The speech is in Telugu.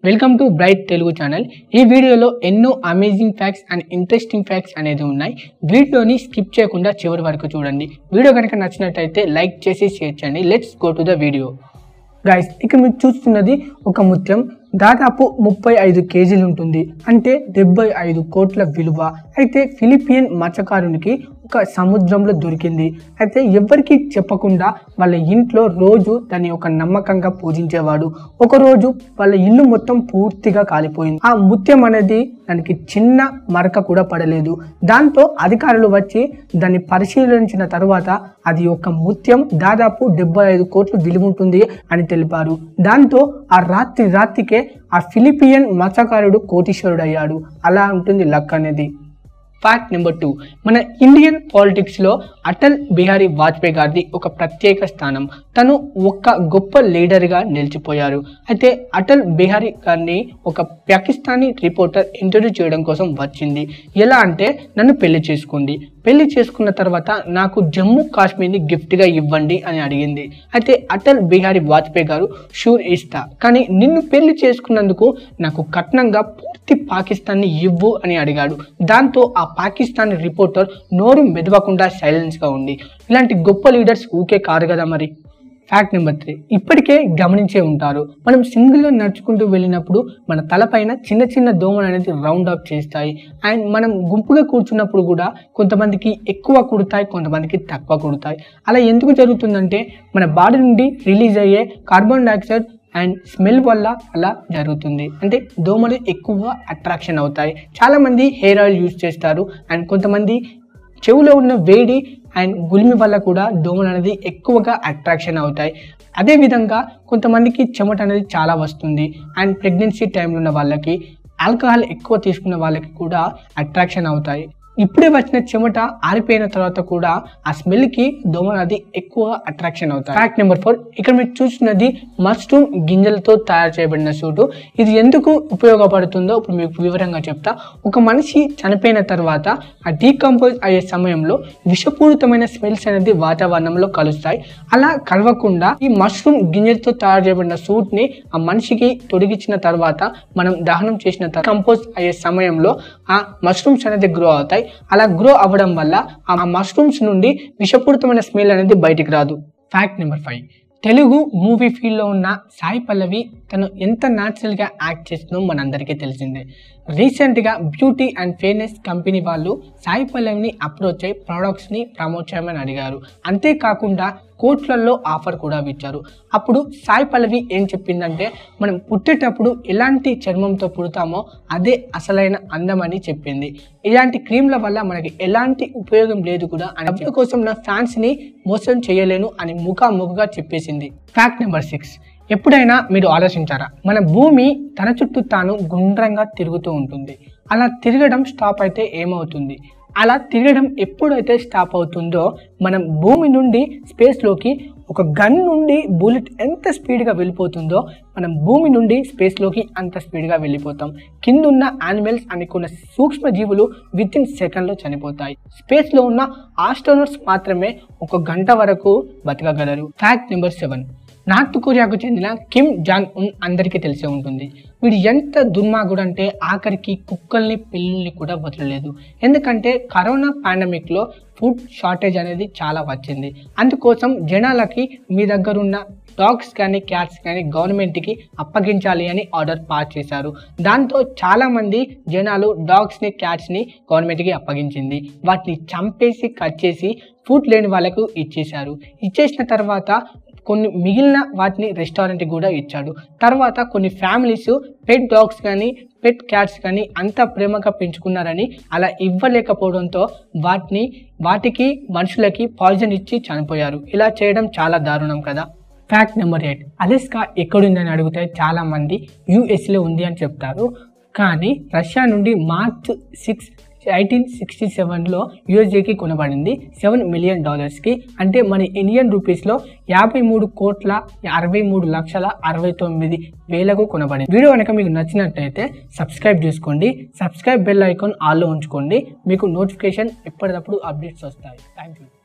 welcome to bright Telugu channel ఈ వీడియోలో ఎన్నో amazing facts and interesting facts అనేది ఉన్నాయి వీడియోని స్కిప్ చేయకుండా చివరి వరకు చూడండి వీడియో కనుక నచ్చినట్టయితే లైక్ చేసి షేర్ చేయండి let's go to the video guys ఇక్కడ మీరు చూస్తున్నది ఒక ముత్యం దాదాపు ముప్పై ఐదు కేజీలు ఉంటుంది అంటే డెబ్బై ఐదు కోట్ల విలువ అయితే ఫిలిపియన్ మత్స్యకారునికి ఒక సముద్రంలో దొరికింది అయితే ఎవరికి చెప్పకుండా వాళ్ళ ఇంట్లో రోజు దాన్ని ఒక నమ్మకంగా పూజించేవాడు ఒక రోజు వాళ్ళ ఇల్లు మొత్తం పూర్తిగా కాలిపోయింది ఆ ముత్యం అనేది దానికి చిన్న మరక కూడా పడలేదు దాంతో అధికారులు వచ్చి దాన్ని పరిశీలించిన తర్వాత అది ఒక ముత్యం దాదాపు డెబ్బై ఐదు కోట్లు విలువ ఉంటుంది అని తెలిపారు దాంతో ఆ రాత్రి రాత్రికే ఆ ఫిలిపియన్ మత్స్యకారుడు కోటీశ్వరుడు అయ్యాడు అలా ఉంటుంది లక్ అనేది ఫ్యాక్ట్ నెంబర్ టూ మన ఇండియన్ పాలిటిక్స్లో అటల్ బిహారీ వాజ్పేయి గారిది ఒక ప్రత్యేక స్థానం తను ఒక గొప్ప లీడర్గా నిలిచిపోయారు అయితే అటల్ బిహారీ గారిని ఒక పాకిస్తానీ రిపోర్టర్ ఇంటర్వ్యూ చేయడం కోసం వచ్చింది ఎలా అంటే నన్ను పెళ్లి చేసుకోండి పెళ్లి చేసుకున్న తర్వాత నాకు జమ్మూ కాశ్మీర్ని గిఫ్ట్గా ఇవ్వండి అని అడిగింది అయితే అటల్ బిహారీ వాజ్పేయి గారు షూర్ ఇస్తా కానీ నిన్ను పెళ్లి చేసుకున్నందుకు నాకు కట్నంగా పూర్తి పాకిస్తాన్ని ఇవ్వు అని అడిగాడు దాంతో ఆ పాకిస్తాన్ రిపోర్టర్ నోరు మెదవకుండా సైలెన్స్గా ఉంది ఇలాంటి గొప్ప లీడర్స్ ఊకే కారు కదా మరి ఫ్యాక్ట్ నెంబర్ త్రీ ఇప్పటికే గమనించే ఉంటారు మనం సింగిల్గా నడుచుకుంటూ వెళ్ళినప్పుడు మన తలపైన చిన్న చిన్న దోమలు అనేది రౌండ్ అప్ చేస్తాయి అండ్ మనం గుంపుగా కూర్చున్నప్పుడు కూడా కొంతమందికి ఎక్కువ కుడతాయి కొంతమందికి తక్కువ కుడతాయి అలా ఎందుకు జరుగుతుందంటే మన బాడీ నుండి రిలీజ్ అయ్యే కార్బన్ డైఆక్సైడ్ అండ్ స్మెల్ వల్ల అలా జరుగుతుంది అంటే దోమలు ఎక్కువగా అట్రాక్షన్ అవుతాయి చాలామంది హెయిర్ ఆయిల్ యూజ్ చేస్తారు అండ్ కొంతమంది చెవులో ఉన్న వేడి అండ్ గులిమి వల్ల కూడా దోమలు అనేది ఎక్కువగా అట్రాక్షన్ అవుతాయి అదేవిధంగా కొంతమందికి చెమట అనేది చాలా వస్తుంది అండ్ ప్రెగ్నెన్సీ టైంలో ఉన్న వాళ్ళకి ఆల్కహాల్ ఎక్కువ తీసుకున్న వాళ్ళకి కూడా అట్రాక్షన్ అవుతాయి ఇప్పుడే వచ్చిన చెమట ఆరిపోయిన తర్వాత కూడా ఆ స్మెల్కి దోమలు అది ఎక్కువ అట్రాక్షన్ అవుతాయి ఫ్యాక్ట్ నెంబర్ ఫోర్ ఇక్కడ మీరు చూస్తున్నది మష్రూమ్ గింజలతో తయారు చేయబడిన సూటు ఇది ఎందుకు ఉపయోగపడుతుందో ఇప్పుడు మీకు వివరంగా చెప్తా ఒక మనిషి చనిపోయిన తర్వాత ఆ డీకంపోజ్ అయ్యే సమయంలో విషపూరితమైన స్మెల్స్ అనేది వాతావరణంలో కలుస్తాయి అలా కలవకుండా ఈ మష్రూమ్ గింజలతో తయారు చేయబడిన సూట్ ని ఆ మనిషికి తొడిగించిన తర్వాత మనం దహనం చేసిన కంపోజ్ అయ్యే సమయంలో ఆ మష్రూమ్స్ అనేది గ్రో అవుతాయి అలా గ్రో అవ్వడం వల్ల ఆ మష్రూమ్స్ నుండి విషపూరితమైన స్మెల్ అనేది బయటికి రాదు fact number five Telugu movie ఫీల్డ్లో ఉన్న సాయి పల్లవి తను ఎంత న్యాచురల్గా యాక్ట్ చేస్తుందో మనందరికీ తెలిసిందే రీసెంట్గా బ్యూటీ అండ్ ఫేర్నెస్ కంపెనీ వాళ్ళు సాయి పల్లవిని అప్రోచ్ అయ్యి ప్రోడక్ట్స్ని ప్రమోట్ చేయమని అడిగారు అంతేకాకుండా కోట్లలో ఆఫర్ కూడా ఇచ్చారు అప్పుడు సాయి పల్లవి ఏం చెప్పిందంటే మనం పుట్టేటప్పుడు ఎలాంటి చర్మంతో పుడతామో అదే అసలైన అందం అని చెప్పింది ఇలాంటి క్రీమ్ల వల్ల మనకి ఎలాంటి ఉపయోగం లేదు కూడా అని డబ్బుల కోసం నా ఫ్యాన్స్ని మోసం చేయలేను అని ముఖాముఖిగా చెప్పేసింది ఫ్యాక్ట్ నెంబర్ సిక్స్ ఎప్పుడైనా మీరు ఆలోచించారా మన భూమి తన చుట్టూ తాను గుండ్రంగా తిరుగుతూ ఉంటుంది అలా తిరగడం స్టాప్ అయితే ఏమవుతుంది అలా తిరగడం ఎప్పుడైతే స్టాప్ అవుతుందో మనం భూమి నుండి స్పేస్లోకి ఒక గన్ నుండి బుల్లెట్ ఎంత స్పీడ్గా వెళ్ళిపోతుందో మనం భూమి నుండి స్పేస్లోకి అంత స్పీడ్గా వెళ్ళిపోతాం కిందున్న యానిమల్స్ అనుకున్న సూక్ష్మ జీవులు విత్ ఇన్ సెకండ్లో చనిపోతాయి స్పేస్లో ఉన్న ఆస్ట్రోనట్స్ మాత్రమే ఒక గంట వరకు బతకగలరు ఫ్యాక్ట్ నెంబర్ సెవెన్ నార్త్ కొరియాకు చెందిన కిమ్ జాంగ్ ఉన్ అందరికీ తెలిసే ఉంటుంది వీడు ఎంత దుర్మార్గుడు అంటే ఆఖరికి కుక్కల్ని పిల్లుల్ని కూడా వదలలేదు ఎందుకంటే కరోనా పాండమిక్లో ఫుడ్ షార్టేజ్ అనేది చాలా వచ్చింది అందుకోసం జనాలకి మీ దగ్గర ఉన్న డాగ్స్ కానీ క్యాట్స్ కానీ గవర్నమెంట్కి అప్పగించాలి అని ఆర్డర్ పాస్ చేశారు దాంతో చాలామంది జనాలు డాగ్స్ని క్యాట్స్ని గవర్నమెంట్కి అప్పగించింది వాటిని చంపేసి కట్ చేసి ఫుడ్ లేని వాళ్ళకు ఇచ్చేశారు ఇచ్చేసిన తర్వాత కొన్ని మిగిలిన వాటిని రెస్టారెంట్కి కూడా ఇచ్చాడు తర్వాత కొన్ని ఫ్యామిలీస్ పెట్ డాగ్స్ కానీ పెట్ క్యాట్స్ కానీ అంత ప్రేమగా పెంచుకున్నారని అలా ఇవ్వలేకపోవడంతో వాటిని వాటికి మనుషులకి పాయిజన్ ఇచ్చి చనిపోయారు ఇలా చేయడం చాలా దారుణం కదా ఫ్యాక్ట్ నెంబర్ ఎయిట్ అలెస్కా ఎక్కడుందని అడిగితే చాలా మంది యుఎస్లో ఉంది అని చెప్తారు కానీ రష్యా నుండి మార్చ్ సిక్స్ ఎయిటీన్ సిక్స్టీ సెవెన్లో యూఎస్ఏకి కొనబడింది సెవెన్ మిలియన్ డాలర్స్కి అంటే మన ఇండియన్ రూపీస్లో యాభై మూడు కోట్ల అరవై మూడు లక్షల అరవై తొమ్మిది వేలకు కొనబడింది వీడియో కనుక మీకు నచ్చినట్టయితే సబ్స్క్రైబ్ చేసుకోండి సబ్స్క్రైబ్ బెల్ ఐకాన్ ఆల్లో ఉంచుకోండి మీకు నోటిఫికేషన్ ఎప్పటికప్పుడు అప్డేట్స్ వస్తాయి థ్యాంక్ యూ